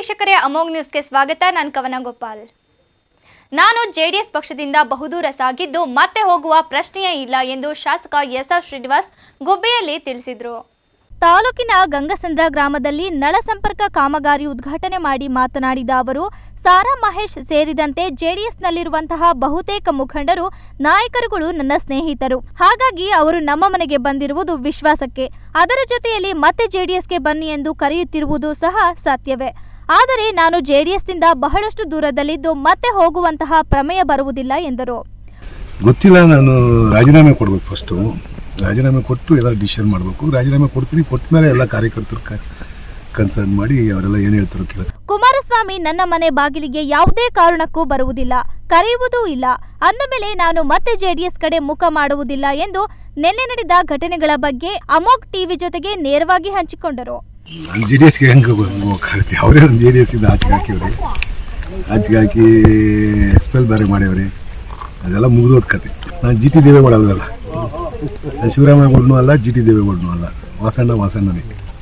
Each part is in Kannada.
ವೀಕ್ಷಕರೇ ಅಮೋಘ್ ನ್ಯೂಸ್ಗೆ ಸ್ವಾಗತ ನಾನು ಕವನ ಗೋಪಾಲ್ ನಾನು ಜೆಡಿಎಸ್ ಪಕ್ಷದಿಂದ ಬಹುದೂರ ಸಾಗಿದ್ದು ಮತ್ತೆ ಹೋಗುವ ಪ್ರಶ್ನೆಯೇ ಇಲ್ಲ ಎಂದು ಶಾಸಕ ಎಸ್ ಆರ್ ಶ್ರೀನಿವಾಸ್ ಗುಬ್ಬೆಯಲ್ಲಿ ತಿಳಿಸಿದರು ತಾಲೂಕಿನ ಗಂಗಸಂದ್ರ ಗ್ರಾಮದಲ್ಲಿ ನಳ ಸಂಪರ್ಕ ಕಾಮಗಾರಿ ಉದ್ಘಾಟನೆ ಮಾಡಿ ಮಾತನಾಡಿದ ಅವರು ಸಾರಾ ಮಹೇಶ್ ಸೇರಿದಂತೆ ಜೆಡಿಎಸ್ನಲ್ಲಿರುವಂತಹ ಬಹುತೇಕ ಮುಖಂಡರು ನಾಯಕರುಗಳು ನನ್ನ ಸ್ನೇಹಿತರು ಹಾಗಾಗಿ ಅವರು ನಮ್ಮ ಮನೆಗೆ ಬಂದಿರುವುದು ವಿಶ್ವಾಸಕ್ಕೆ ಅದರ ಜೊತೆಯಲ್ಲಿ ಮತ್ತೆ ಜೆಡಿಎಸ್ಗೆ ಬನ್ನಿ ಎಂದು ಕರೆಯುತ್ತಿರುವುದು ಸಹ ಸತ್ಯವೇ ಆದರೆ ನಾನು ಜೆಡಿಎಸ್ನಿಂದ ಬಹಳಷ್ಟು ದೂರದಲ್ಲಿದ್ದು ಮತ್ತೆ ಹೋಗುವಂತಹ ಪ್ರಮೇಯ ಬರುವುದಿಲ್ಲ ಎಂದರು ಗೊತ್ತಿಲ್ಲ ನಾನು ರಾಜೀನಾಮೆ ಕೊಡ್ಬೇಕು ಫಸ್ಟು ರಾಜೀನಾಮೆ ಕೊಟ್ಟು ಎಲ್ಲ ಡಿಸಿಷನ್ ಮಾಡಬೇಕು ರಾಜೀನಾಮೆ ಕೊಡ್ತೀನಿ ಕೊಟ್ಟ ಮೇಲೆ ಎಲ್ಲ ಕಾರ್ಯಕರ್ತರು ಕನ್ಸರ್ನ್ ಮಾಡಿ ಅವರೆಲ್ಲ ಏನು ಹೇಳ್ತಾರೋ ಕೇಳ ಕುಮಾರಸ್ವಾಮಿ ನನ್ನ ಮನೆ ಬಾಗಿಲಿಗೆ ಯಾವುದೇ ಕಾರಣಕ್ಕೂ ಬರುವುದಿಲ್ಲ ಕರೆಯುವುದೂ ಇಲ್ಲ ಅಂದ ಮೇಲೆ ನಾನು ಮತ್ತೆ ಜೆಡಿಎಸ್ ಕಡೆ ಮುಖ ಮಾಡುವುದಿಲ್ಲ ಎಂದು ನಿನ್ನೆ ನಡೆದ ಘಟನೆಗಳ ಬಗ್ಗೆ ಅಮೋಘ್ ಟಿವಿ ಜೊತೆಗೆ ನೇರವಾಗಿ ಹಂಚಿಕೊಂಡರು ನಾನು ಜೆ ಡಿ ಎಸ್ಗೆ ಹೆಂಗೆ ಹೋಗಕ್ಕಾಗುತ್ತೆ ಅವರೇ ಒಂದು ಜೆ ಡಿ ಎಸ್ಸಿಂದ ಆಚೆಗೆ ಹಾಕಿವ್ರೆ ಆಚೆಗೆ ಹಾಕಿ ಸ್ಪೆಲ್ ಬೇರೆ ಮಾಡ್ಯವ್ರೆ ಅದೆಲ್ಲ ಮುಗಿದೋದ್ ಕತೆ ನಾನು ಜಿ ಟಿ ದೇವೇಗೌಡ ಅಲ್ಲಲ್ಲ ನಾನು ಶಿವರಾಮೇಗೌಡನೂ ಅಲ್ಲ ಜಿ ಟಿ ದೇವೇಗೌಡನೂ ಅಲ್ಲ ವಾಸಣ್ಣ ವಾಸಣ್ಣನೇ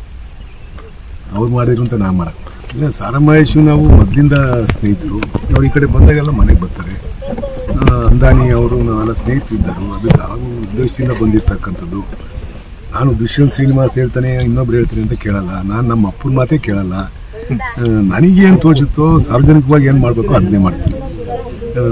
ಅವ್ರು ಮಾಡಿದ್ರು ಅಂತ ನಾನು ಮಾಡಕ್ಕೆ ಇಲ್ಲ ಸಾರಮಹೇಶು ನಾವು ಮೊದಲಿಂದ ಸ್ನೇಹಿತರು ಅವ್ರು ಈ ಕಡೆ ಬಂದಾಗೆಲ್ಲ ಮನೆಗೆ ಬರ್ತಾರೆ ಆ, ಅಂದಾನಿ ಅವರು ನಾವೆಲ್ಲ ಸ್ನೇಹಿತರಿದ್ದರು ಅದು ಯಾವ ಉದ್ದೇಶದಿಂದ ಬಂದಿರ್ತಕ್ಕಂಥದ್ದು ನಾನು ದುಷ್ಯಂತ್ ಶ್ರೀನಿವಾಸ್ ಹೇಳ್ತಾನೆ ಇನ್ನೊಬ್ರು ಹೇಳ್ತಾನೆ ಅಂತ ಕೇಳಲ್ಲ ನಾನು ನಮ್ಮ ಅಪ್ಪನ ಮಾತೇ ಕೇಳಲ್ಲ ಆ, ನನಗೇನು ತೋಚುತ್ತೋ ಸಾರ್ವಜನಿಕವಾಗಿ ಏನು ಮಾಡಬೇಕು ಅದನ್ನೇ ಮಾಡ್ತೀನಿ ಆ,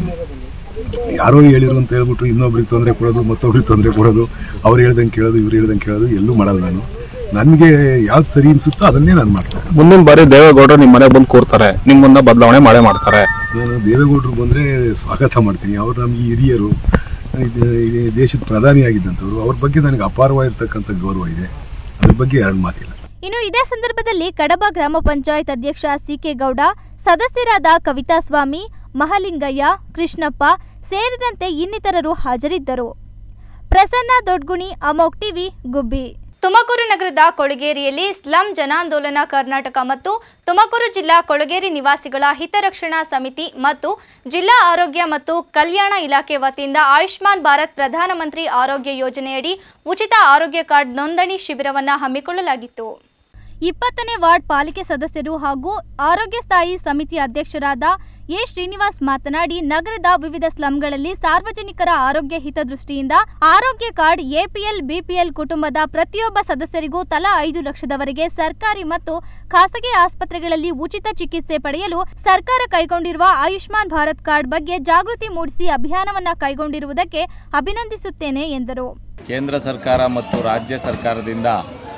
ಯಾರೋ ಹೇಳಿರು ಅಂತ ಹೇಳ್ಬಿಟ್ಟು ಇನ್ನೊಬ್ರಿಗೆ ತೊಂದರೆ ಕೊಡೋದು ಮತ್ತೊಬ್ರಿಗೆ ತೊಂದರೆ ಕೊಡೋದು ಅವ್ರು ಹೇಳ್ದಂಗೆ ಕೇಳೋದು ಇವ್ರು ಹೇಳ್ದಂಗೆ ಕೇಳೋದು ಎಲ್ಲೂ ಮಾಡಲ್ಲ ನಾನು ನನಗೆ ಯಾವ್ದು ಸರಿ ಅನ್ಸುತ್ತೋ ಅದನ್ನೇ ನಾನು ಮಾಡ್ತೇನೆ ಮುಂದಿನ ಬಾರಿ ದೇವೇಗೌಡರು ನಿಮ್ಮ ಮನೆಗೆ ಬಂದು ಕೂರ್ತಾರೆ ನಿಮ್ಮನ್ನ ಬದಲಾವಣೆ ಮಾಡೇ ಮಾಡ್ತಾರೆ ನಾನು ದೇವೇಗೌಡರು ಬಂದರೆ ಸ್ವಾಗತ ಮಾಡ್ತೀನಿ ಅವರು ನಮಗೆ ಹಿರಿಯರು ಇದು ಈ ದೇಶದ ಪ್ರಧಾನಿಯಾಗಿದ್ದಂಥವ್ರು ಅವ್ರ ಬಗ್ಗೆ ನನಗೆ ಅಪಾರವಾಗಿರ್ತಕ್ಕಂಥ ಗೌರವ ಇದೆ ಅದ್ರ ಬಗ್ಗೆ ಎರಡು ಮಾತಿಲ್ಲ ಇನ್ನು ಇದೇ ಸಂದರ್ಭದಲ್ಲಿ ಕಡಬ ಗ್ರಾಮ ಪಂಚಾಯತ್ ಅಧ್ಯಕ್ಷ ಸಿಕೆ ಗೌಡ ಸದಸ್ಯರಾದ ಕವಿತಾ ಸ್ವಾಮಿ ಮಹಲಿಂಗಯ್ಯ ಕೃಷ್ಣಪ್ಪ ಸೇರಿದಂತೆ ಇನ್ನಿತರರು ಹಾಜರಿದ್ದರು ಪ್ರಸನ್ನ ದೊಡ್ಗುಣಿ ಅಮೋಕ್ ಟಿವಿ ಗುಬ್ಬಿ ತುಮಕೂರು ನಗರದ ಕೊಳಗೇರಿಯಲ್ಲಿ ಸ್ಲಂ ಜನಾಂದೋಲನ ಕರ್ನಾಟಕ ಮತ್ತು ತುಮಕೂರು ಜಿಲ್ಲಾ ಕೊಳಗೇರಿ ನಿವಾಸಿಗಳ ಹಿತರಕ್ಷಣಾ ಸಮಿತಿ ಮತ್ತು ಜಿಲ್ಲಾ ಆರೋಗ್ಯ ಮತ್ತು ಕಲ್ಯಾಣ ಇಲಾಖೆ ವತಿಯಿಂದ ಆಯುಷ್ಮಾನ್ ಭಾರತ್ ಪ್ರಧಾನಮಂತ್ರಿ ಆರೋಗ್ಯ ಯೋಜನೆಯಡಿ ಉಚಿತ ಆರೋಗ್ಯ ಕಾರ್ಡ್ ನೋಂದಣಿ ಶಿಬಿರವನ್ನು ಹಮ್ಮಿಕೊಳ್ಳಲಾಗಿತ್ತು ಇಪ್ಪತ್ತನೇ ವಾರ್ಡ್ ಪಾಲಿಕೆ ಸದಸ್ಯರು ಹಾಗೂ ಆರೋಗ್ಯ ಸ್ಥಾಯಿ ಸಮಿತಿ ಅಧ್ಯಕ್ಷರಾದ ಎ ಶ್ರೀನಿವಾಸ್ ಮಾತನಾಡಿ ನಗರದ ವಿವಿಧ ಸ್ಲಂಗಳಲ್ಲಿ ಸಾರ್ವಜನಿಕರ ಆರೋಗ್ಯ ಹಿತದೃಷ್ಟಿಯಿಂದ ಆರೋಗ್ಯ ಕಾರ್ಡ್ ಎಪಿಎಲ್ ಬಿಪಿಎಲ್ ಕುಟುಂಬದ ಪ್ರತಿಯೊಬ್ಬ ಸದಸ್ಯರಿಗೂ ತಲಾ ಐದು ಲಕ್ಷದವರೆಗೆ ಸರ್ಕಾರಿ ಮತ್ತು ಖಾಸಗಿ ಆಸ್ಪತ್ರೆಗಳಲ್ಲಿ ಉಚಿತ ಚಿಕಿತ್ಸೆ ಪಡೆಯಲು ಸರ್ಕಾರ ಕೈಗೊಂಡಿರುವ ಆಯುಷ್ಮಾನ್ ಭಾರತ್ ಕಾರ್ಡ್ ಬಗ್ಗೆ ಜಾಗೃತಿ ಮೂಡಿಸಿ ಅಭಿಯಾನವನ್ನ ಕೈಗೊಂಡಿರುವುದಕ್ಕೆ ಅಭಿನಂದಿಸುತ್ತೇನೆ ಎಂದರು ಕೇಂದ್ರ ಸರ್ಕಾರ ಮತ್ತು ರಾಜ್ಯ ಸರ್ಕಾರದಿಂದ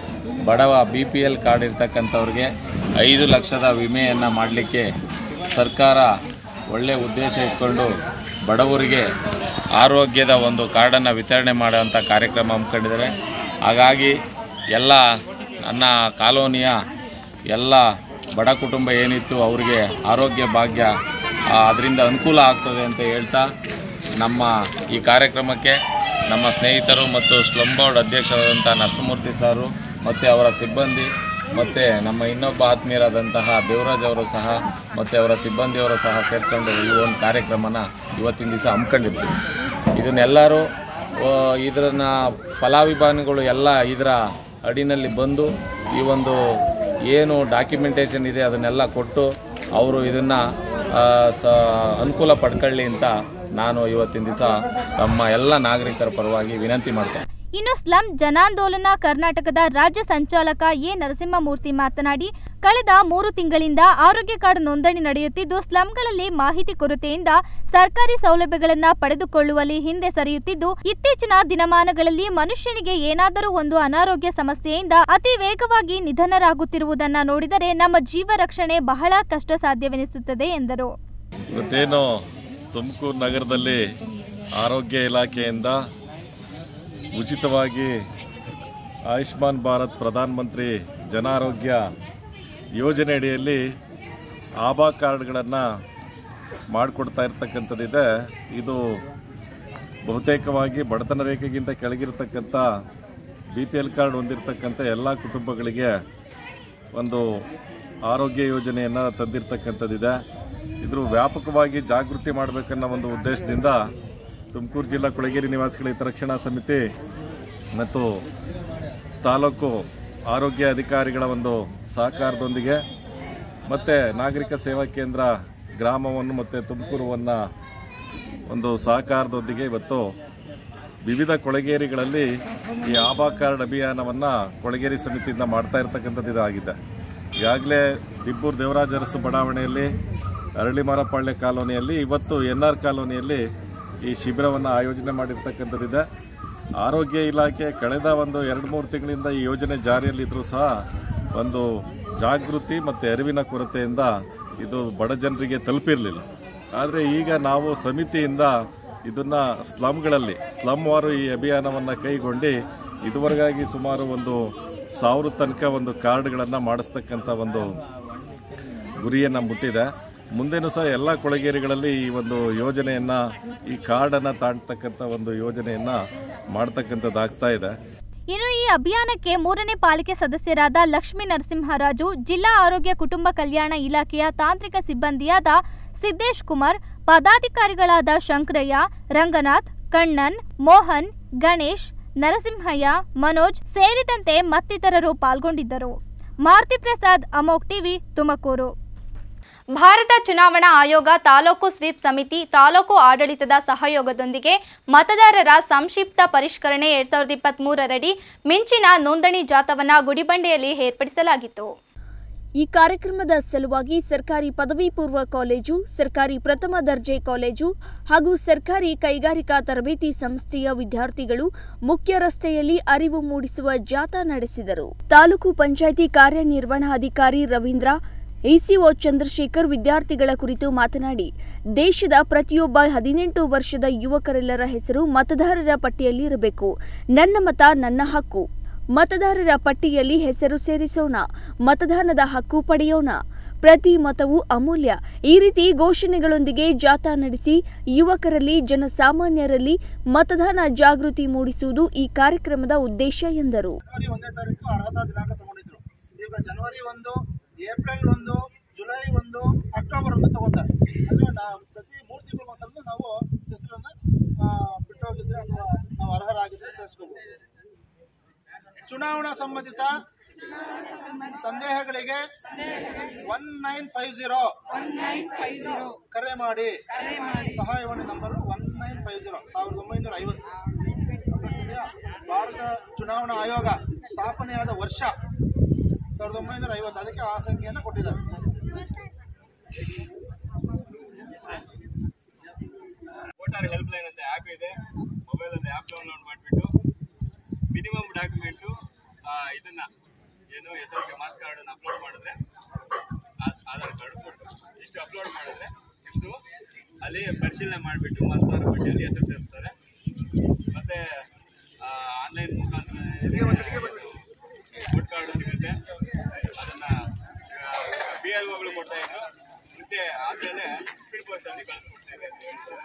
ಬಡವ ಬಿ ಪಿ ಎಲ್ ಕಾರ್ಡ್ ಇರ್ತಕ್ಕಂಥವ್ರಿಗೆ ಐದು ಲಕ್ಷದ ವಿಮೆಯನ್ನು ಮಾಡಲಿಕ್ಕೆ ಸರ್ಕಾರ ಒಳ್ಳೆಯ ಉದ್ದೇಶ ಇಟ್ಕೊಂಡು ಬಡವರಿಗೆ ಆರೋಗ್ಯದ ಒಂದು ಕಾರ್ಡನ್ನು ವಿತರಣೆ ಮಾಡುವಂಥ ಕಾರ್ಯಕ್ರಮ ಹಮ್ಮಿಕೊಂಡಿದ್ದಾರೆ ಹಾಗಾಗಿ ಎಲ್ಲ ನನ್ನ ಕಾಲೋನಿಯ ಎಲ್ಲ ಬಡ ಕುಟುಂಬ ಏನಿತ್ತು ಅವರಿಗೆ ಆರೋಗ್ಯ ಭಾಗ್ಯ ಅದರಿಂದ ಅನುಕೂಲ ಆಗ್ತದೆ ಅಂತ ಹೇಳ್ತಾ ನಮ್ಮ ಈ ಕಾರ್ಯಕ್ರಮಕ್ಕೆ ನಮ್ಮ ಸ್ನೇಹಿತರು ಮತ್ತು ಸ್ಲಮ್ ಬೋರ್ಡ್ ಅಧ್ಯಕ್ಷರಾದಂಥ ನರಸಿಂಹಮೂರ್ತಿ ಸಾರು ಮತ್ತು ಅವರ ಸಿಬ್ಬಂದಿ ಮತ್ತು ನಮ್ಮ ಇನ್ನೊಬ್ಬ ಆತ್ಮೀಯರಾದಂತಹ ದೇವರಾಜ್ ಅವರು ಸಹ ಮತ್ತು ಅವರ ಸಿಬ್ಬಂದಿಯವರು ಸಹ ಸೇರಿಕೊಂಡು ಈ ಒಂದು ಕಾರ್ಯಕ್ರಮನ ಇವತ್ತಿನ ದಿವಸ ಹಮ್ಮಿಕೊಂಡಿರ್ತೀವಿ ಇದನ್ನೆಲ್ಲರೂ ಆ, ಇದನ್ನ ಫಲಾಭಿಮಾನಿಗಳು ಎಲ್ಲ ಇದರ ಅಡಿನಲ್ಲಿ ಬಂದು ಈ ಒಂದು ಏನು ಡಾಕ್ಯುಮೆಂಟೇಷನ್ ಇದೆ ಅದನ್ನೆಲ್ಲ ಕೊಟ್ಟು ಅವರು ಇದನ್ನು ಸ ಅನುಕೂಲ ಪಡ್ಕೊಳ್ಳಿ ಅಂತ ನಾನು ಇವತ್ತಿನ ದಿವಸ ತಮ್ಮ ಎಲ್ಲ ನಾಗರಿಕರ ಪರವಾಗಿ ವಿನಂತಿ ಮಾಡ್ತೇನೆ ಇನ್ನು ಸ್ಲಂ ಜನಾಂದೋಲನ ಕರ್ನಾಟಕದ ರಾಜ್ಯ ಸಂಚಾಲಕ ಎ ನರಸಿಂಹಮೂರ್ತಿ ಮಾತನಾಡಿ ಕಳೆದ ಮೂರು ತಿಂಗಳಿಂದ ಆರೋಗ್ಯ ಕಾರ್ಡ್ ನೋಂದಣಿ ನಡೆಯುತ್ತಿದ್ದು ಸ್ಲಂಗಳಲ್ಲಿ ಮಾಹಿತಿ ಕೊರತೆಯಿಂದ ಸರ್ಕಾರಿ ಸೌಲಭ್ಯಗಳನ್ನ ಪಡೆದುಕೊಳ್ಳುವಲ್ಲಿ ಹಿಂದೆ ಸರಿಯುತ್ತಿದ್ದು ಇತ್ತೀಚಿನ ದಿನಮಾನಗಳಲ್ಲಿ ಮನುಷ್ಯನಿಗೆ ಏನಾದರೂ ಒಂದು ಅನಾರೋಗ್ಯ ಸಮಸ್ಯೆಯಿಂದ ಅತಿ ವೇಗವಾಗಿ ನಿಧನರಾಗುತ್ತಿರುವುದನ್ನ ನೋಡಿದರೆ ನಮ್ಮ ಜೀವ ರಕ್ಷಣೆ ಬಹಳ ಕಷ್ಟ ಸಾಧ್ಯವೆನಿಸುತ್ತದೆ ಎಂದರು ಇವತ್ತೇನು ತುಮಕೂರು ನಗರದಲ್ಲಿ ಆರೋಗ್ಯ ಇಲಾಖೆಯಿಂದ ಉಚಿತವಾಗಿ ಆಯುಷ್ಮಾನ್ ಭಾರತ್ ಪ್ರಧಾನ ಮಂತ್ರಿ ಜನ ಆರೋಗ್ಯ ಯೋಜನೆ ಅಡಿಯಲ್ಲಿ ಆಭಾ ಕಾರ್ಡ್ಗಳನ್ನು ಮಾಡಿಕೊಡ್ತಾ ಇರ್ತಕ್ಕಂಥದ್ದಿದೆ ಇದು ಬಹುತೇಕವಾಗಿ ಬಡತನ ರೇಖೆಗಿಂತ ಕೆಳಗಿರ್ತಕ್ಕಂಥ ಬಿ ಪಿ ಎಲ್ ಕಾರ್ಡ್ ಹೊಂದಿರತಕ್ಕಂಥ ಎಲ್ಲ ಕುಟುಂಬಗಳಿಗೆ ಒಂದು ಆರೋಗ್ಯ ಯೋಜನೆಯನ್ನು ತಂದಿರತಕ್ಕಂಥದ್ದಿದೆ ಇದ್ರ ವ್ಯಾಪಕವಾಗಿ ಜಾಗೃತಿ ಮಾಡಬೇಕನ್ನೋ ಒಂದು ಉದ್ದೇಶದಿಂದ ತುಮಕೂರು ಜಿಲ್ಲಾ ಕೊಳಗೇರಿ ನಿವಾಸಿಗಳ ಹಿತರಕ್ಷಣಾ ಸಮಿತಿ ಮತ್ತು ತಾಲೂಕು ಆರೋಗ್ಯ ಅಧಿಕಾರಿಗಳ ಒಂದು ಸಹಕಾರದೊಂದಿಗೆ ಮತ್ತು ನಾಗರಿಕ ಸೇವಾ ಕೇಂದ್ರ ಗ್ರಾಮವನ್ನು ಮತ್ತು ತುಮಕೂರುವನ್ನು ಒಂದು ಸಹಕಾರದೊಂದಿಗೆ ಇವತ್ತು ವಿವಿಧ ಕೊಳಗೇರಿಗಳಲ್ಲಿ ಈ ಆಭಾ ಕಾರ್ಡ್ ಅಭಿಯಾನವನ್ನು ಕೊಳಗೇರಿ ಸಮಿತಿಯಿಂದ ಮಾಡ್ತಾ ಇರ್ತಕ್ಕಂಥದ್ದು ಇದಾಗಿದೆ ಈಗಾಗಲೇ ದಿಬ್ಬೂರು ದೇವರಾಜ ಅರಸು ಬಡಾವಣೆಯಲ್ಲಿ ಅರಳಿಮರಪಾಳ್ಯ ಕಾಲೋನಿಯಲ್ಲಿ ಇವತ್ತು ಎನ್ ಆರ್ ಕಾಲೋನಿಯಲ್ಲಿ ಈ ಶಿಬಿರವನ್ನು ಆಯೋಜನೆ ಮಾಡಿರ್ತಕ್ಕಂಥದ್ದಿದೆ ಆರೋಗ್ಯ ಇಲಾಖೆ ಕಳೆದ ಒಂದು ಎರಡು ಮೂರು ತಿಂಗಳಿಂದ ಈ ಯೋಜನೆ ಜಾರಿಯಲ್ಲಿದ್ದರೂ ಸಹ ಒಂದು ಜಾಗೃತಿ ಮತ್ತು ಅರಿವಿನ ಕೊರತೆಯಿಂದ ಇದು ಬಡ ಜನರಿಗೆ ತಲುಪಿರಲಿಲ್ಲ ಆದರೆ ಈಗ ನಾವು ಸಮಿತಿಯಿಂದ ಇದನ್ನು ಸ್ಲಮ್ಗಳಲ್ಲಿ ಸ್ಲಮ್ ವಾರು ಈ ಅಭಿಯಾನವನ್ನು ಕೈಗೊಂಡು ಇದುವರೆಗಾಗಿ ಸುಮಾರು ಒಂದು ಸಾವಿರ ತನಕ ಒಂದು ಕಾರ್ಡ್ಗಳನ್ನು ಮಾಡಿಸ್ತಕ್ಕಂಥ ಒಂದು ಗುರಿಯನ್ನು ಮುಟ್ಟಿದೆ ಮುಂದೆನೂ ಸಹ ಎಲ್ಲ ಕೊಳಗೇರಿಗಳಲ್ಲಿ ಈ ಒಂದು ಯೋಜನೆಯನ್ನು ಈ ಕಾರ್ಡನ್ನು ತಾಣ್ತಕ್ಕಂಥ ಒಂದು ಯೋಜನೆಯನ್ನು ಮಾಡ್ತಕ್ಕಂಥದ್ದಾಗ್ತಾ ಇದೆ ಇನ್ನು ಈ ಅಭಿಯಾನಕ್ಕೆ ಮೂರನೇ ಪಾಲಿಕೆ ಸದಸ್ಯರಾದ ಲಕ್ಷ್ಮೀ ನರಸಿಂಹರಾಜು ಜಿಲ್ಲಾ ಆರೋಗ್ಯ ಕುಟುಂಬ ಕಲ್ಯಾಣ ಇಲಾಖೆಯ ತಾಂತ್ರಿಕ ಸಿಬ್ಬಂದಿಯಾದ ಸಿದ್ದೇಶ್ ಕುಮಾರ್ ಪದಾಧಿಕಾರಿಗಳಾದ ಶಂಕರಯ್ಯ ರಂಗನಾಥ್ ಕಣ್ಣನ್ ಮೋಹನ್ ಗಣೇಶ್ ನರಸಿಂಹಯ್ಯ ಮನೋಜ್ ಸೇರಿದಂತೆ ಮತ್ತಿತರರು ಪಾಲ್ಗೊಂಡಿದ್ದರು ಮಾರುತಿ ಪ್ರಸಾದ್ ಅಮೋಕ್ ಟಿವಿ ತುಮಕೂರು ಭಾರತ ಚುನಾವಣಾ ಆಯೋಗ ತಾಲೂಕು ಸ್ವೀಪ್ ಸಮಿತಿ ತಾಲೂಕು ಆಡಳಿತದ ಸಹಯೋಗದೊಂದಿಗೆ ಮತದಾರರ ಸಂಕ್ಷಿಪ್ತ ಪರಿಷ್ಕರಣೆ ಎರಡ್ ಸಾವಿರದ ಇಪ್ಪತ್ತ್ ಮೂರರಡಿ ಮಿಂಚಿನ ನೋಂದಣಿ ಜಾಥವನ್ನ ಗುಡಿಬಂಡೆಯಲ್ಲಿ ಏರ್ಪಡಿಸಲಾಗಿತ್ತು ಈ ಕಾರ್ಯಕ್ರಮದ ಸಲುವಾಗಿ ಸರ್ಕಾರಿ ಪದವಿ ಪೂರ್ವ ಕಾಲೇಜು ಸರ್ಕಾರಿ ಪ್ರಥಮ ದರ್ಜೆ ಕಾಲೇಜು ಹಾಗೂ ಸರ್ಕಾರಿ ಕೈಗಾರಿಕಾ ತರಬೇತಿ ಸಂಸ್ಥೆಯ ವಿದ್ಯಾರ್ಥಿಗಳು ಮುಖ್ಯ ರಸ್ತೆಯಲ್ಲಿ ಅರಿವು ಮೂಡಿಸುವ ಜಾಥಾ ನಡೆಸಿದರು ತಾಲೂಕು ಪಂಚಾಯಿತಿ ಕಾರ್ಯನಿರ್ವಹಣಾಧಿಕಾರಿ ರವೀಂದ್ರ ಎಸಿಒ ಚಂದ್ರಶೇಖರ್ ವಿದ್ಯಾರ್ಥಿಗಳ ಕುರಿತು ಮಾತನಾಡಿ ದೇಶದ ಪ್ರತಿಯೊಬ್ಬ ಹದಿನೆಂಟು ವರ್ಷದ ಯುವಕರೆಲ್ಲರ ಹೆಸರು ಮತದಾರರ ಪಟ್ಟಿಯಲ್ಲಿ ಇರಬೇಕು ನನ್ನ ಮತ ನನ್ನ ಹಕ್ಕು ಮತದಾರರ ಪಟ್ಟಿಯಲ್ಲಿ ಹೆಸರು ಸೇರಿಸೋಣ ಮತದಾನದ ಹಕ್ಕು ಪಡೆಯೋಣ ಪ್ರತಿ ಮತವು ಅಮೂಲ್ಯ ಈ ರೀತಿ ಘೋಷಣೆಗಳೊಂದಿಗೆ ಜಾಥಾ ನಡೆಸಿ ಯುವಕರಲ್ಲಿ ಜನಸಾಮಾನ್ಯರಲ್ಲಿ ಮತದಾನ ಜಾಗೃತಿ ಮೂಡಿಸುವುದು ಈ ಕಾರ್ಯಕ್ರಮದ ಉದ್ದೇಶ ಎಂದರು ಜನವರಿ ಒಂದನೇ ತಾರೀಕು ಅರ್ಹತಾ ದಿನಾಂಕ ತಗೊಂಡಿದ್ರು ಈಗ ಜನವರಿ ಒಂದು ಏಪ್ರಿಲ್ ಒಂದು ಜುಲೈ ಒಂದು ಅಕ್ಟೋಬರ್ ಒಂದು ತಗೋತಾರೆ ಅಂದ್ರೆ ನಾವು ಪ್ರತಿ ಮೂರು ತಿಂಗಳು ಒಂದ್ಸಲ ನಾವು ಹೆಸರನ್ನ ಆ, ಬಿಟ್ಟು ಹೋಗಿದ್ರೆ ಅಥವಾ ನಾವು ಅರ್ಹರಾಗಿದ್ರೆ ಸೇರಿಸ್ಕೋಬಹುದು ಚುನಾವಣಾ ಸಂಬಂಧಿತ ಸಂದೇಹಗಳಿಗೆ ಒನ್ ನೈನ್ ಫೈವ್ ಜೀರೋ ಕರೆ ಮಾಡಿ ಸಹಾಯವಾಣಿ number one nine five zero ಸಾವಿರದ ಒಂಬೈನೂರ ಐವತ್ತು ಗೊತ್ತಿದೆಯಾ? ಭಾರತ ಚುನಾವಣಾ ಆಯೋಗ ಸ್ಥಾಪನೆಯಾದ ವರ್ಷ ಸಾವಿರದ ಒಂಬೈನೂರ ಐವತ್ತು ಅದಕ್ಕೆ ಆ ಸಂಖ್ಯೆಯನ್ನು ಕೊಟ್ಟಿದ್ದಾರೆ ವೋಟರ್ ಹೆಲ್ಪ್ ಲೈನ್ ಅಂತ ಆ್ಯಪ್ ಇದೆ ಮೊಬೈಲಲ್ಲಿ ಆ್ಯಪ್ ಡೌನ್ಲೋಡ್ ಮಾಡಿಬಿಟ್ಟು ಮಿನಿಮಮ್ ಡಾಕ್ಯುಮೆಂಟು ಇದನ್ನ ಏನು ಎಸ್ ಎಲ್ ಸಿ ಮಾರ್ಕ್ಸ್ ಕಾರ್ಡನ್ನು ಅಪ್ಲೋಡ್ ಮಾಡಿದ್ರೆ ಆ- ಆಧಾರ್ ಕಾರ್ಡು ಕೊಟ್ಟು ಇಷ್ಟು ಅಪ್ಲೋಡ್ ಮಾಡಿದ್ರೆ ನಿಮ್ಮದು ಅಲ್ಲಿ ಪರಿಶೀಲನೆ ಮಾಡಿಬಿಟ್ಟು ಮತದಾರ ಪಟ್ಟಿಯಲ್ಲಿ ಹೆಸರು ಸೇರಿಸ್ತಾರೆ ಮತ್ತು ಆನ್ಲೈನ್ ಮುಖಾಂತರ ವೋಟ್ ಕಾರ್ಡು ಸಿಗುತ್ತೆ ಅದನ್ನು ಬಿ ಎಲ್ ಒಗಳು ಕೊಡ್ತಾ ಇದ್ರು ಮುಂಚೆ ಆದಮೇಲೆ ಸ್ಪೀಡ್ ಪೋಸ್ಟಲ್ಲಿ ಕಳಿಸ್ಕೊಡ್ತೇವೆ ಅಂತ ಹೇಳ್ತಾರೆ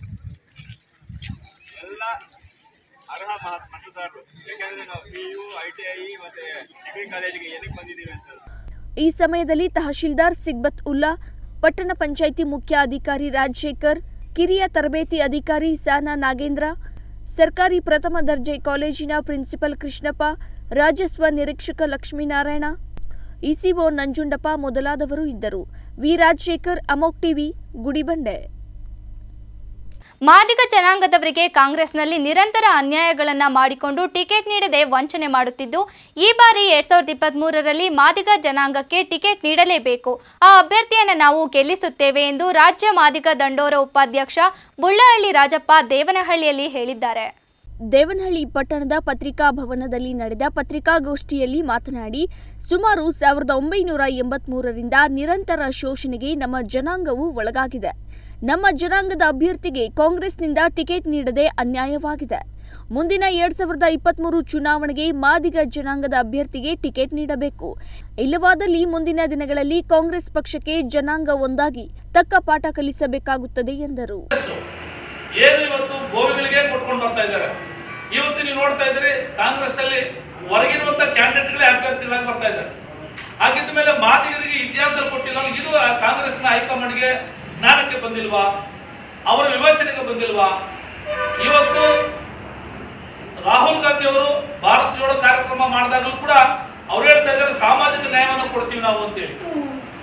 ಎಲ್ಲ ಅರ್ಹ ಮತ- ಮತದಾರರು ಯಾಕಂದ್ರೆ ನಾವು P U I T I ಮತ್ತೆ ಡಿಗ್ರಿ ಕಾಲೇಜಿಗೆ ಏನಕ್ಕೆ ಬಂದಿದ್ದೀವಿ ಅಂತ ಈ ಸಮಯದಲ್ಲಿ ತಹಶೀಲ್ದಾರ್ ಸಿಗ್ಬತ್ ಉಲ್ಲಾ ಪಟ್ಟಣ ಪಂಚಾಯಿತಿ ಮುಖ್ಯ ಅಧಿಕಾರಿ ರಾಜಶೇಖರ್ ಕಿರಿಯ ತರಬೇತಿ ಅಧಿಕಾರಿ ಸಾನಾ ನಾಗೇಂದ್ರ ಸರ್ಕಾರಿ ಪ್ರಥಮ ದರ್ಜೆ ಕಾಲೇಜಿನ ಪ್ರಿನ್ಸಿಪಲ್ ಕೃಷ್ಣಪ್ಪ ರಾಜಸ್ವ ನಿರೀಕ್ಷಕ ಲಕ್ಷ್ಮೀನಾರಾಯಣ ಇಸಿಒ ನಂಜುಂಡಪ್ಪ ಮೊದಲಾದವರು ಇದ್ದರು ವಿ ರಾಜಶೇಖರ್ ಅಮೋಕ್ ಟಿವಿ ಗುಡಿಬಂಡೆ ಮಾದಿಗ ಜನಾಂಗದವರಿಗೆ ಕಾಂಗ್ರೆಸ್ನಲ್ಲಿ ನಿರಂತರ ಅನ್ಯಾಯಗಳನ್ನ ಮಾಡಿಕೊಂಡು ಟಿಕೆಟ್ ನೀಡದೆ ವಂಚನೆ ಮಾಡುತ್ತಿದ್ದು ಈ ಬಾರಿ ಎರಡ್ ಸಾವಿರದ ಇಪ್ಪತ್ತ್ ಮೂರರಲ್ಲಿ ಮಾದಿಗ ಜನಾಂಗಕ್ಕೆ ಟಿಕೆಟ್ ನೀಡಲೇಬೇಕು ಆ ಅಭ್ಯರ್ಥಿಯನ್ನು ನಾವು ಗೆಲ್ಲಿಸುತ್ತೇವೆ ಎಂದು ರಾಜ್ಯ ಮಾದಿಗ ದಂಡೋರ ಉಪಾಧ್ಯಕ್ಷ ಬುಳ್ಳಹಳ್ಳಿ ರಾಜಪ್ಪ ದೇವನಹಳ್ಳಿಯಲ್ಲಿ ಹೇಳಿದ್ದಾರೆ ದೇವನಹಳ್ಳಿ ಪಟ್ಟಣದ ಪತ್ರಿಕಾ ಭವನದಲ್ಲಿ ನಡೆದ ಪತ್ರಿಕಾಗೋಷ್ಠಿಯಲ್ಲಿ ಮಾತನಾಡಿ ಸುಮಾರು ಸಾವಿರದ ಒಂಬೈನೂರ ಎಂಬತ್ಮೂರರಿಂದ ನಿರಂತರ ಶೋಷಣೆಗೆ ನಮ್ಮ ಜನಾಂಗವು ಒಳಗಾಗಿದೆ ನಮ್ಮ ಜನಾಂಗದ ಅಭ್ಯರ್ಥಿಗೆ ಕಾಂಗ್ರೆಸ್ನಿಂದ ಟಿಕೆಟ್ ನೀಡದೆ ಅನ್ಯಾಯವಾಗಿದೆ ಮುಂದಿನ ಎರಡ್ ಸಾವಿರದ ಇಪ್ಪತ್ಮೂರು ಚುನಾವಣೆಗೆ ಮಾದಿಗ ಜನಾಂಗದ ಅಭ್ಯರ್ಥಿಗೆ ಟಿಕೆಟ್ ನೀಡಬೇಕು ಇಲ್ಲವಾದಲ್ಲಿ ಮುಂದಿನ ದಿನಗಳಲ್ಲಿ ಕಾಂಗ್ರೆಸ್ ಪಕ್ಷಕ್ಕೆ ಜನಾಂಗ ಒಂದಾಗಿ ತಕ್ಕ ಪಾಠ ಕಲಿಸಬೇಕಾಗುತ್ತದೆ ಎಂದರು ಏನು ಇವತ್ತು ಗೋವಿಗಳಿಗೆ ಕೊಟ್ಕೊಂಡು ಬರ್ತಾ ಇದ್ದಾರೆ ಇವತ್ತು ನೀವು ನೋಡ್ತಾ ಇದ್ದೀರಿ ಕಾಂಗ್ರೆಸ್ ಅಲ್ಲಿ ಹೊರಗಿರುವಂತ ಕ್ಯಾಂಡಿಡೇಟ್ಗಳೇ ಅಭ್ಯರ್ಥಿಗಳಾಗಿ ಬರ್ತಾ ಇದ್ದಾರೆ ಹಾಗಿದ್ದ ಮೇಲೆ ಮಾದಿಗರಿಗೆ ಇತಿಹಾಸದಲ್ಲಿ ಕೊಟ್ಟಿಲ್ಲ ಇದು ಕಾಂಗ್ರೆಸ್ನ ಹೈಕಮಾಂಡ್ಗೆ ಜ್ಞಾನಕ್ಕೆ ಬಂದಿಲ್ವಾ ಅವರ ವಿವೇಚನೆಗೆ ಬಂದಿಲ್ವಾ ಇವತ್ತು ರಾಹುಲ್ ಗಾಂಧಿ ಅವರು ಭಾರತ್ ಜೋಡೋ ಕಾರ್ಯಕ್ರಮ ಮಾಡಿದಾಗಲೂ ಕೂಡ ಅವ್ರು ಹೇಳ್ತಾ ಇದ್ದಾರೆ ಸಾಮಾಜಿಕ ನ್ಯಾಯವನ್ನು ಕೊಡ್ತೀವಿ ನಾವು ಅಂತೇಳಿ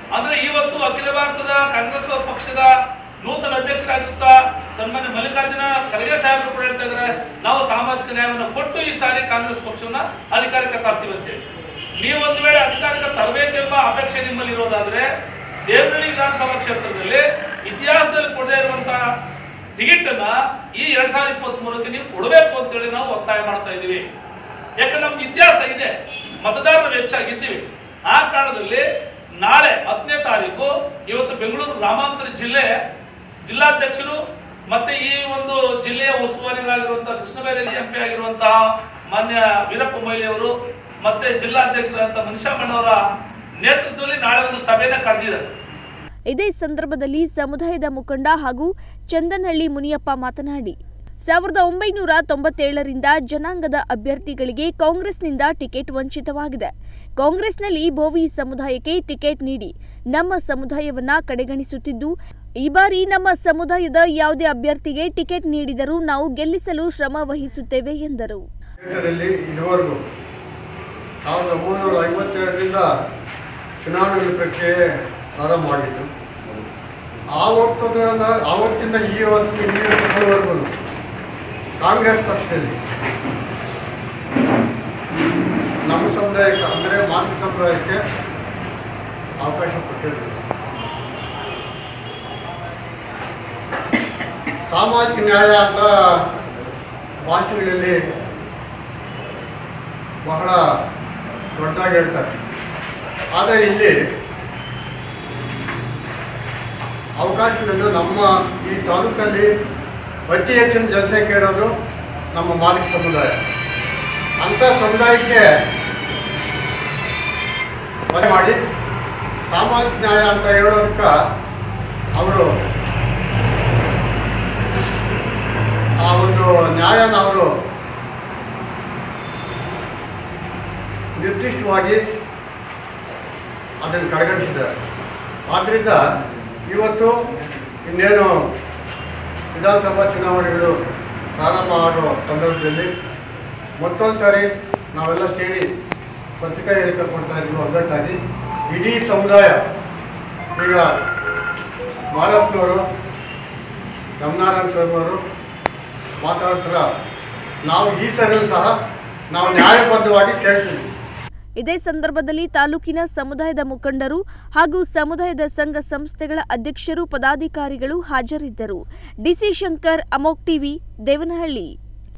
ಅಂದ್ರೆ ಇವತ್ತು ಅಖಿಲ ಭಾರತದ ಕಾಂಗ್ರೆಸ್ ಪಕ್ಷದ ನೂತನ ಅಧ್ಯಕ್ಷರಾಗಿರುತ್ತಾ ಸನ್ಮಾನ್ಯ ಮಲ್ಲಿಕಾರ್ಜುನ ಖರ್ಗೆ ಸಾಹೇಬರು ಕೂಡ ಹೇಳ್ತಾ ಇದ್ದಾರೆ ನಾವು ಸಾಮಾಜಿಕ ನ್ಯಾಯವನ್ನು ಕೊಟ್ಟು ಈ ಸಾರಿ ಕಾಂಗ್ರೆಸ್ ಪಕ್ಷವನ್ನ ಅಧಿಕಾರಕ್ಕೆ ತರ್ತೀವಿ ಅಂತೇಳಿ ನೀವು ಒಂದು ವೇಳೆ ಅಧಿಕಾರಕ್ಕೆ ತರಬೇಕು ಎಂಬ ಅಪೇಕ್ಷೆ ನಿಮ್ಮಲ್ಲಿ ಇರೋದಾದ್ರೆ ದೇವನಹಳ್ಳಿ ವಿಧಾನಸಭಾ ಕ್ಷೇತ್ರದಲ್ಲಿ ಇತಿಹಾಸದಲ್ಲಿ ಕೊಡದೇ ಇರುವಂತಹ ಟಿಕೆಟ್ ಅನ್ನ ಈ ಎರಡ್ ಸಾವಿರದ ಇಪ್ಪತ್ತ್ ಮೂರಕ್ಕೆ ನೀವು ಕೊಡಬೇಕು ಅಂತೇಳಿ ನಾವು ಒತ್ತಾಯ ಮಾಡ್ತಾ ಇದ್ದೀವಿ ಯಾಕಂದ್ರೆ ನಮ್ಗೆ ಇತಿಹಾಸ ಇದೆ ಮತದಾರರು ಹೆಚ್ಚಾಗಿದ್ದೀವಿ ಆ ಕಾರಣದಲ್ಲಿ ನಾಳೆ ಹತ್ತನೇ ತಾರೀಕು ಇವತ್ತು ಬೆಂಗಳೂರು ಗ್ರಾಮಾಂತರ ಜಿಲ್ಲೆ ಜಿಲ್ಲಾಧ್ಯಕ್ಷರು ಮತ್ತೆ ಈ ಒಂದು ಜಿಲ್ಲೆಯ ಉಸ್ತುವಾರಿಗಳಾಗಿರುವಂತಹ ಕೃಷ್ಣಬೈರ ಎಂಪಿ ಆಗಿರುವಂತಹ ಮಾನ್ಯ ವೀರಪ್ಪ ಮೊಯ್ಲಿ ಅವರು ಮತ್ತೆ ಜಿಲ್ಲಾಧ್ಯಕ್ಷರಾದಂತಹ ಮನಿಷಾ ಮಣ್ಣವರ ನೇತೃತ್ವದಲ್ಲಿ ನಾಳೆ ಒಂದು ಸಭೆಯನ್ನ ಕರೆದಿದ್ದಾರೆ ಇದೇ ಸಂದರ್ಭದಲ್ಲಿ ಸಮುದಾಯದ ಮುಖಂಡ ಹಾಗೂ ಚಂದನಹಳ್ಳಿ ಮುನಿಯಪ್ಪ ಮಾತನಾಡಿ ಸಾವಿರದ ಒಂಬೈನೂರ ತೊಂಬತ್ತೇಳರಿಂದ ಜನಾಂಗದ ಅಭ್ಯರ್ಥಿಗಳಿಗೆ ಕಾಂಗ್ರೆಸ್ನಿಂದ ಟಿಕೆಟ್ ವಂಚಿತವಾಗಿದೆ ಕಾಂಗ್ರೆಸ್ನಲ್ಲಿ ಬೋವಿ ಸಮುದಾಯಕ್ಕೆ ಟಿಕೆಟ್ ನೀಡಿ ನಮ್ಮ ಸಮುದಾಯವನ್ನ ಕಡೆಗಣಿಸುತ್ತಿದ್ದು ಈ ಬಾರಿ ನಮ್ಮ ಸಮುದಾಯದ ಯಾವುದೇ ಅಭ್ಯರ್ಥಿಗೆ ಟಿಕೆಟ್ ನೀಡಿದರೂ ನಾವು ಗೆಲ್ಲಿಸಲು ಶ್ರಮ ವಹಿಸುತ್ತೇವೆ ಎಂದರು ಕ್ಷೇತ್ರದಲ್ಲಿ ಇದುವರೆಗೂ ಸಾವಿರದ ಒಂಬೈನೂರ ಐವತ್ತೆರಡರಿಂದ ಚುನಾವಣೆ ಪ್ರಕ್ರಿಯೆ ಪ್ರಾರಂಭ ಆಗಿತ್ತು ಆವತ್ತಿನ ಆವತ್ತಿಂದ ಈ ಹೊತ್ತು ಈ ಹೊತ್ತಿನವರೆಗೂ ಕಾಂಗ್ರೆಸ್ ಪಕ್ಷದಲ್ಲಿ ನಮ್ಮ ಸಮುದಾಯಕ್ಕೆ ಅಂದರೆ ಮಾತೃ ಸಮುದಾಯಕ್ಕೆ ಅವಕಾಶ ಕೊಟ್ಟಿರಲಿಲ್ಲ ಸಾಮಾಜಿಕ ನ್ಯಾಯ ಅಂತ ಭಾಷೆಗಳಲ್ಲಿ ಬಹಳ ದೊಡ್ಡದಾಗಿ ಹೇಳ್ತಾರೆ ಆದರೆ ಇಲ್ಲಿ ಅವಕಾಶಗಳನ್ನು ನಮ್ಮ ಈ ತಾಲೂಕಲ್ಲಿ ಅತಿ ಹೆಚ್ಚಿನ ಜನಸಂಖ್ಯೆ ಇರೋದು ನಮ್ಮ ಮಾಲಿಕ ಸಮುದಾಯ ಅಂಥ ಸಮುದಾಯಕ್ಕೆ ಮನೆ ಮಾಡಿ ಸಾಮಾಜಿಕ ನ್ಯಾಯ ಅಂತ ಹೇಳೋದಕ್ಕೆ ಅವರು ಆ ಒಂದು ನ್ಯಾಯನ ಅವರು ನಿರ್ದಿಷ್ಟವಾಗಿ ಅದನ್ನು ಕಡೆಗಣಿಸಿದ್ದಾರೆ ಆದ್ದರಿಂದ ಇವತ್ತು ಇನ್ನೇನು ವಿಧಾನಸಭಾ ಚುನಾವಣೆಗಳು ಪ್ರಾರಂಭ ಆಗೋ ಸಂದರ್ಭದಲ್ಲಿ ಮತ್ತೊಂದು ಸಾರಿ ನಾವೆಲ್ಲ ಸೇರಿ ಪತ್ರಿಕಾ ಹೇಳಿಕೆ ಕೊಡ್ತಾ ಇದ್ವಿ ಒಗ್ಗಟ್ಟಾಗಿ ಇಡೀ ಸಮುದಾಯ ಈಗ ಮಾರಪ್ಪನವರು ರಮನಾರಾಯಣ ಸ್ವಾಮಿ ಅವರು ಮಾತಾಡ್ತಾರ ನಾವು ಈ ಸರಿಯೂ ಸಹ ನಾವು ನ್ಯಾಯಬದ್ಧವಾಗಿ ಕೇಳ್ತೀವಿ ಇದೇ ಸಂದರ್ಭದಲ್ಲಿ ತಾಲೂಕಿನ ಸಮುದಾಯದ ಮುಖಂಡರು ಹಾಗೂ ಸಮುದಾಯದ ಸಂಘ ಸಂಸ್ಥೆಗಳ ಅಧ್ಯಕ್ಷರು ಪದಾಧಿಕಾರಿಗಳು ಹಾಜರಿದ್ದರು ಡಿಸಿ ಶಂಕರ್ ಅಮೋಕ್ ಟಿವಿ ದೇವನಹಳ್ಳಿ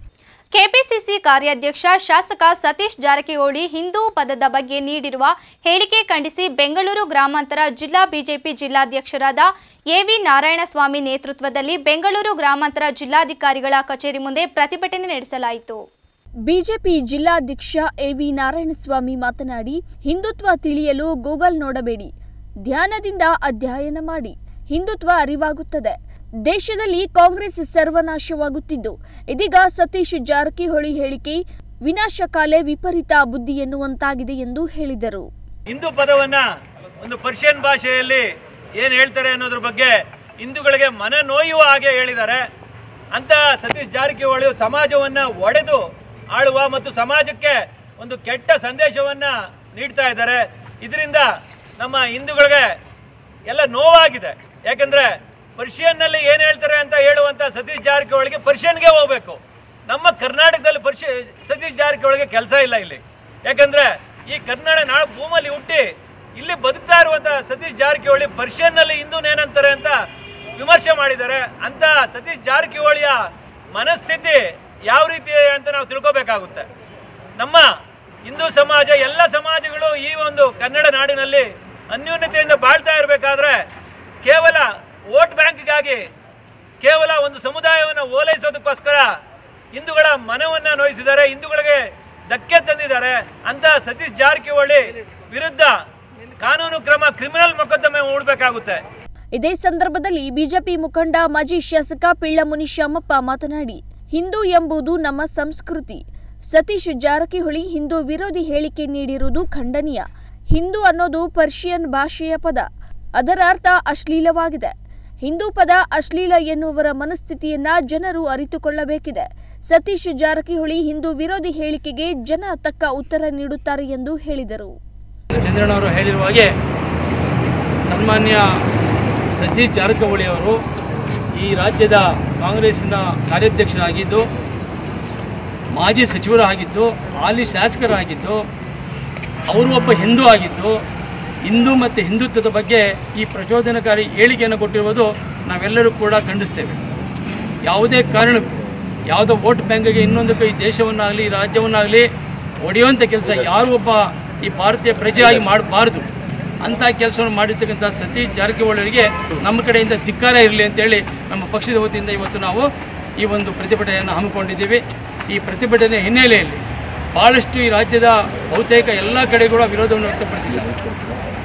ಕೆಪಿಸಿಸಿ ಕಾರ್ಯಾಧ್ಯಕ್ಷ ಶಾಸಕ ಸತೀಶ್ ಜಾರಕಿಹೊಳಿ ಹಿಂದೂ ಪದದ ಬಗ್ಗೆ ನೀಡಿರುವ ಹೇಳಿಕೆ ಖಂಡಿಸಿ ಬೆಂಗಳೂರು ಗ್ರಾಮಾಂತರ ಜಿಲ್ಲಾ ಬಿಜೆಪಿ ಜಿಲ್ಲಾಧ್ಯಕ್ಷರಾದ ಎವಿ ನಾರಾಯಣಸ್ವಾಮಿ ನೇತೃತ್ವದಲ್ಲಿ ಬೆಂಗಳೂರು ಗ್ರಾಮಾಂತರ ಜಿಲ್ಲಾಧಿಕಾರಿಗಳ ಕಚೇರಿ ಮುಂದೆ ಪ್ರತಿಭಟನೆ ನಡೆಸಲಾಯಿತು ಬಿಜೆಪಿ ಜಿಲ್ಲಾಧ್ಯಕ್ಷ ಎವಿ ನಾರಾಯಣಸ್ವಾಮಿ ಮಾತನಾಡಿ ಹಿಂದುತ್ವ ತಿಳಿಯಲು ಗೂಗಲ್ ನೋಡಬೇಡಿ ಧ್ಯಾನದಿಂದ ಅಧ್ಯಯನ ಮಾಡಿ ಹಿಂದುತ್ವ ಅರಿವಾಗುತ್ತದೆ ದೇಶದಲ್ಲಿ ಕಾಂಗ್ರೆಸ್ ಸರ್ವನಾಶವಾಗುತ್ತಿದ್ದು ಇದೀಗ ಸತೀಶ್ ಜಾರಕಿಹೊಳಿ ಹೇಳಿಕೆ ವಿನಾಶಕಾಲೆ ವಿಪರೀತ ಬುದ್ಧಿ ಎನ್ನುವಂತಾಗಿದೆ ಎಂದು ಹೇಳಿದರು ಹಿಂದೂ ಪದವನ್ನ ಒಂದು ಪರ್ಷಿಯನ್ ಭಾಷೆಯಲ್ಲಿ ಏನ್ ಹೇಳ್ತಾರೆ ಅನ್ನೋದ್ರ ಬಗ್ಗೆ ಹಿಂದೂಗಳಿಗೆ ಮನ ನೋಯುವ ಹಾಗೆ ಹೇಳಿದ್ದಾರೆ ಅಂತ ಸತೀಶ್ ಜಾರಕಿಹೊಳಿ ಸಮಾಜವನ್ನ ಒಡೆದು ಆಳುವ ಮತ್ತು ಸಮಾಜಕ್ಕೆ ಒಂದು ಕೆಟ್ಟ ಸಂದೇಶವನ್ನ ನೀಡ್ತಾ ಇದ್ದಾರೆ ಇದರಿಂದ ನಮ್ಮ ಹಿಂದೂಗಳಿಗೆ ಎಲ್ಲ ನೋವಾಗಿದೆ ಯಾಕಂದ್ರೆ ಪರ್ಷಿಯನ್ ನಲ್ಲಿ ಏನ್ ಹೇಳ್ತಾರೆ ಅಂತ ಹೇಳುವಂತ ಸತೀಶ್ ಜಾರಕಿಹೊಳಿಗೆ ಪರ್ಷಿಯನ್ಗೆ ಹೋಗ್ಬೇಕು ನಮ್ಮ ಕರ್ನಾಟಕದಲ್ಲಿ ಪರ್ಷಿ ಸತೀಶ್ ಜಾರಕಿಹೊಳಿಗೆ ಕೆಲಸ ಇಲ್ಲ ಇಲ್ಲಿ ಯಾಕಂದ್ರೆ ಈ ಕನ್ನಡ ನಾಡ ಭೂಮಲ್ಲಿ ಹುಟ್ಟಿ ಇಲ್ಲಿ ಬದುಕ್ತಾ ಇರುವಂತ ಸತೀಶ್ ಜಾರಕಿಹೊಳಿ ಪರ್ಷಿಯನ್ ನಲ್ಲಿ ಹಿಂದೂನ್ ಏನಂತಾರೆ ಅಂತ ವಿಮರ್ಶೆ ಮಾಡಿದ್ದಾರೆ ಅಂತ ಸತೀಶ್ ಜಾರಕಿಹೊಳಿಯ ಮನಸ್ಥಿತಿ ಯಾವ ರೀತಿ ಅಂತ ನಾವು ತಿಳ್ಕೋಬೇಕಾಗುತ್ತೆ ನಮ್ಮ ಹಿಂದೂ ಸಮಾಜ ಎಲ್ಲ ಸಮಾಜಗಳು ಈ ಒಂದು ಕನ್ನಡ ನಾಡಿನಲ್ಲಿ ಅನ್ಯೂನ್ಯತೆಯಿಂದ ಬಾಳ್ತಾ ಇರಬೇಕಾದ್ರೆ ಕೇವಲ ವೋಟ್ ಬ್ಯಾಂಕ್ಗಾಗಿ ಕೇವಲ ಒಂದು ಸಮುದಾಯವನ್ನು ಓಲೈಸೋದಕ್ಕೋಸ್ಕರ ಹಿಂದೂಗಳ ಮನವನ್ನ ನೋಯಿಸಿದ್ದಾರೆ ಹಿಂದೂಗಳಿಗೆ ಧಕ್ಕೆ ತಂದಿದ್ದಾರೆ ಅಂತ ಸತೀಶ್ ಜಾರಕಿಹೊಳಿ ವಿರುದ್ಧ ಕಾನೂನು ಕ್ರಮ ಕ್ರಿಮಿನಲ್ ಮೊಕದ್ದಮೆ ಹೂಡಬೇಕಾಗುತ್ತೆ ಇದೇ ಸಂದರ್ಭದಲ್ಲಿ ಬಿಜೆಪಿ ಮುಖಂಡ ಮಾಜಿ ಶಾಸಕ ಪಿಳ್ಳ ಮುನಿಶ್ಯಾಮಪ್ಪ ಮಾತನಾಡಿ ಹಿಂದೂ ಎಂಬುದು ನಮ್ಮ ಸಂಸ್ಕೃತಿ ಸತೀಶ್ ಜಾರಕಿಹೊಳಿ ಹಿಂದೂ ವಿರೋಧಿ ಹೇಳಿಕೆ ನೀಡಿರುವುದು ಖಂಡನೀಯ ಹಿಂದೂ ಅನ್ನೋದು ಪರ್ಷಿಯನ್ ಭಾಷೆಯ ಪದ ಅದರ ಅರ್ಥ ಅಶ್ಲೀಲವಾಗಿದೆ ಹಿಂದೂ ಪದ ಅಶ್ಲೀಲ ಎನ್ನುವರ ಮನಸ್ಥಿತಿಯನ್ನ ಜನರು ಅರಿತುಕೊಳ್ಳಬೇಕಿದೆ ಸತೀಶ್ ಜಾರಕಿಹೊಳಿ ಹಿಂದೂ ವಿರೋಧಿ ಹೇಳಿಕೆಗೆ ಜನ ತಕ್ಕ ಉತ್ತರ ನೀಡುತ್ತಾರೆ ಎಂದು ಹೇಳಿದರು ಚಂದ್ರಣ್ಣವರು ಹೇಳಿರುವ ಹಾಗೆ ಸನ್ಮಾನ್ಯ ಸತೀಶ್ ಜಾರಕಿಹೊಳಿ ಅವರು ಈ ರಾಜ್ಯದ ಕಾಂಗ್ರೆಸ್ಸಿನ ಕಾರ್ಯಾಧ್ಯಕ್ಷರಾಗಿದ್ದು ಮಾಜಿ ಸಚಿವರಾಗಿದ್ದು ಹಾಲಿ ಶಾಸಕರಾಗಿದ್ದು ಅವರು ಒಬ್ಬ ಹಿಂದೂ ಆಗಿದ್ದು ಹಿಂದೂ ಮತ್ತು ಹಿಂದುತ್ವದ ಬಗ್ಗೆ ಈ ಪ್ರಚೋದನಕಾರಿ ಹೇಳಿಕೆಯನ್ನು ಕೊಟ್ಟಿರುವುದು ನಾವೆಲ್ಲರೂ ಕೂಡ ಖಂಡಿಸ್ತೇವೆ ಯಾವುದೇ ಕಾರಣಕ್ಕೂ ಯಾವುದೋ ವೋಟ್ ಬ್ಯಾಂಕ್ಗೆ ಇನ್ನೊಂದಕ್ಕೆ ಈ ದೇಶವನ್ನಾಗಲಿ ಈ ರಾಜ್ಯವನ್ನಾಗಲಿ ಒಡೆಯುವಂಥ ಕೆಲಸ ಯಾರು ಒಬ್ಬ ಈ ಭಾರತೀಯ ಪ್ರಜೆಯಾಗಿ ಮಾಡಬಾರ್ದು ಅಂಥ ಕೆಲಸವನ್ನು ಮಾಡಿರ್ತಕ್ಕಂಥ ಸತೀಶ್ ಜಾರಕಿಹೊಳಿ ಅವರಿಗೆ ನಮ್ಮ ಕಡೆಯಿಂದ ಧಿಕ್ಕಾರ ಇರಲಿ ಅಂತೇಳಿ ನಮ್ಮ ಪಕ್ಷದ ವತಿಯಿಂದ ಇವತ್ತು ನಾವು ಈ ಒಂದು ಪ್ರತಿಭಟನೆಯನ್ನು ಹಮ್ಮಿಕೊಂಡಿದ್ದೀವಿ ಈ ಪ್ರತಿಭಟನೆ ಹಿನ್ನೆಲೆಯಲ್ಲಿ ಭಾಳಷ್ಟು ಈ ರಾಜ್ಯದ ಬಹುತೇಕ ಎಲ್ಲ ಕಡೆ ಕೂಡ ವಿರೋಧವನ್ನು ವ್ಯಕ್ತಪಡಿಸಿದ್ದಾರೆ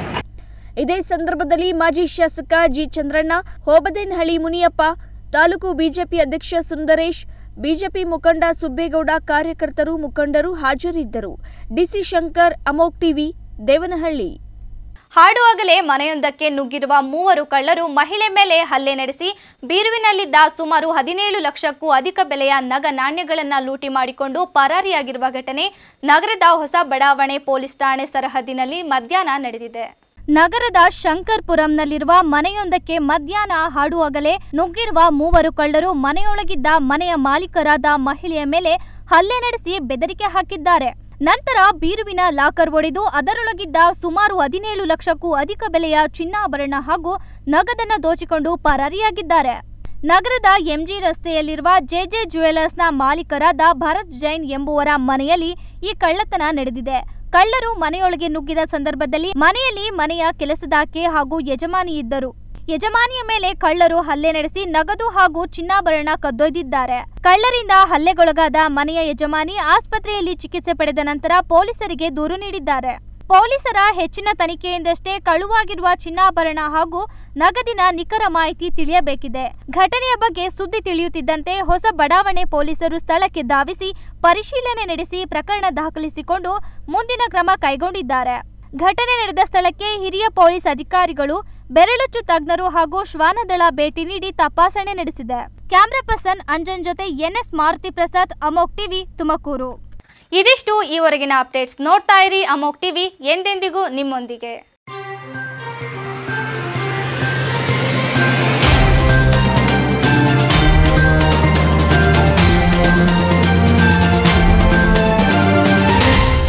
ಇದೇ ಸಂದರ್ಭದಲ್ಲಿ ಮಾಜಿ ಶಾಸಕ ಜಿ ಚಂದ್ರಣ್ಣ ಹೋಬದೇನಹಳ್ಳಿ ಮುನಿಯಪ್ಪ ತಾಲೂಕು ಬಿಜೆಪಿ ಅಧ್ಯಕ್ಷ ಸುಂದರೇಶ್ ಬಿಜೆಪಿ ಮುಖಂಡ ಸುಬ್ಬೇಗೌಡ ಕಾರ್ಯಕರ್ತರು ಮುಖಂಡರು ಹಾಜರಿದ್ದರು ಡಿಸಿ ಶಂಕರ್ ಅಮೋಕ್ ಟಿವಿ ದೇವನಹಳ್ಳಿ ಹಾಡುವಾಗಲೇ ಮನೆಯೊಂದಕ್ಕೆ ನುಗ್ಗಿರುವ ಮೂವರು ಕಳ್ಳರು ಮಹಿಳೆ ಮೇಲೆ ಹಲ್ಲೆ ನಡೆಸಿ ಬೀರುವಿನಲ್ಲಿದ್ದ ಸುಮಾರು ಹದಿನೇಳು ಲಕ್ಷಕ್ಕೂ ಅಧಿಕ ಬೆಲೆಯ ನಗ ನಾಣ್ಯಗಳನ್ನು ಲೂಟಿ ಮಾಡಿಕೊಂಡು ಪರಾರಿಯಾಗಿರುವ ಘಟನೆ ನಗರದ ಹೊಸ ಬಡಾವಣೆ ಪೊಲೀಸ್ ಠಾಣೆ ಸರಹದ್ದಿನಲ್ಲಿ ಮಧ್ಯಾಹ್ನ ನಡೆದಿದೆ ನಗರದ ಶಂಕರ್ಪುರಂನಲ್ಲಿರುವ ಮನೆಯೊಂದಕ್ಕೆ ಮಧ್ಯಾಹ್ನ ಹಾಡುವಾಗಲೇ ನುಗ್ಗಿರುವ ಮೂವರು ಕಳ್ಳರು ಮನೆಯೊಳಗಿದ್ದ ಮನೆಯ ಮಾಲೀಕರಾದ ಮಹಿಳೆಯ ಮೇಲೆ ಹಲ್ಲೆ ನಡೆಸಿ ಬೆದರಿಕೆ ಹಾಕಿದ್ದಾರೆ ನಂತರ ಬೀರುವಿನ ಲಾಕರ್ ಒಡೆದು ಅದರೊಳಗಿದ್ದ ಸುಮಾರು ಹದಿನೇಳು ಲಕ್ಷಕ್ಕೂ ಅಧಿಕ ಬೆಲೆಯ ಚಿನ್ನಾಭರಣ ಹಾಗೂ ನಗದನ್ನ ದೋಚಿಕೊಂಡು ಪರಾರಿಯಾಗಿದ್ದಾರೆ ನಗರದ ಎಂಜಿ ರಸ್ತೆಯಲ್ಲಿರುವ ಜೆಜೆ ಜ್ಯುವೆಲರ್ಸ್ನ ಮಾಲೀಕರಾದ ಭರತ್ ಜೈನ್ ಎಂಬುವರ ಮನೆಯಲ್ಲಿ ಈ ಕಳ್ಳತನ ನಡೆದಿದೆ ಕಳ್ಳರು ಮನೆಯೊಳಗೆ ನುಗ್ಗಿದ ಸಂದರ್ಭದಲ್ಲಿ ಮನೆಯಲ್ಲಿ ಮನೆಯ ಕೆಲಸದಾಕೆ ಹಾಗೂ ಯಜಮಾನಿ ಇದ್ದರು ಯಜಮಾನಿಯ ಮೇಲೆ ಕಳ್ಳರು ಹಲ್ಲೆ ನಡೆಸಿ ನಗದು ಹಾಗೂ ಚಿನ್ನಾಭರಣ ಕದ್ದೊಯ್ದಿದ್ದಾರೆ ಕಳ್ಳರಿಂದ ಹಲ್ಲೆಗೊಳಗಾದ ಮನೆಯ ಯಜಮಾನಿ ಆಸ್ಪತ್ರೆಯಲ್ಲಿ ಚಿಕಿತ್ಸೆ ಪಡೆದ ನಂತರ ಪೊಲೀಸರಿಗೆ ದೂರು ನೀಡಿದ್ದಾರೆ ಪೊಲೀಸರ ಹೆಚ್ಚಿನ ತನಿಖೆಯಿಂದಷ್ಟೇ ಕಳುವಾಗಿರುವ ಚಿನ್ನಾಭರಣ ಹಾಗೂ ನಗದಿನ ನಿಖರ ಮಾಹಿತಿ ತಿಳಿಯಬೇಕಿದೆ ಘಟನೆಯ ಬಗ್ಗೆ ಸುದ್ದಿ ತಿಳಿಯುತ್ತಿದ್ದಂತೆ ಹೊಸ ಬಡಾವಣೆ ಪೊಲೀಸರು ಸ್ಥಳಕ್ಕೆ ಧಾವಿಸಿ ಪರಿಶೀಲನೆ ನಡೆಸಿ ಪ್ರಕರಣ ದಾಖಲಿಸಿಕೊಂಡು ಮುಂದಿನ ಕ್ರಮ ಕೈಗೊಂಡಿದ್ದಾರೆ ಘಟನೆ ನಡೆದ ಸ್ಥಳಕ್ಕೆ ಹಿರಿಯ ಪೊಲೀಸ್ ಅಧಿಕಾರಿಗಳು ಬೆರಳುಚ್ಚು ತಜ್ಞರು ಹಾಗೂ ಶ್ವಾನದಳ ಭೇಟಿ ನೀಡಿ ತಪಾಸಣೆ ನಡೆಸಿದೆ ಕ್ಯಾಮ್ರಾ ಪರ್ಸನ್ ಅಂಜನ್ ಜೊತೆ ಎನ್ಎಸ್ ಮಾರುತಿ ಪ್ರಸಾದ್ ಅಮೋಕ್ ಟಿವಿ ತುಮಕೂರು ಇದಿಷ್ಟು ಈವರೆಗಿನ ಅಪ್ಡೇಟ್ಸ್ ನೋಡ್ತಾ ಇರಿ ಅಮೋಕ್ ಟಿವಿ ಎಂದೆಂದಿಗೂ ನಿಮ್ಮೊಂದಿಗೆ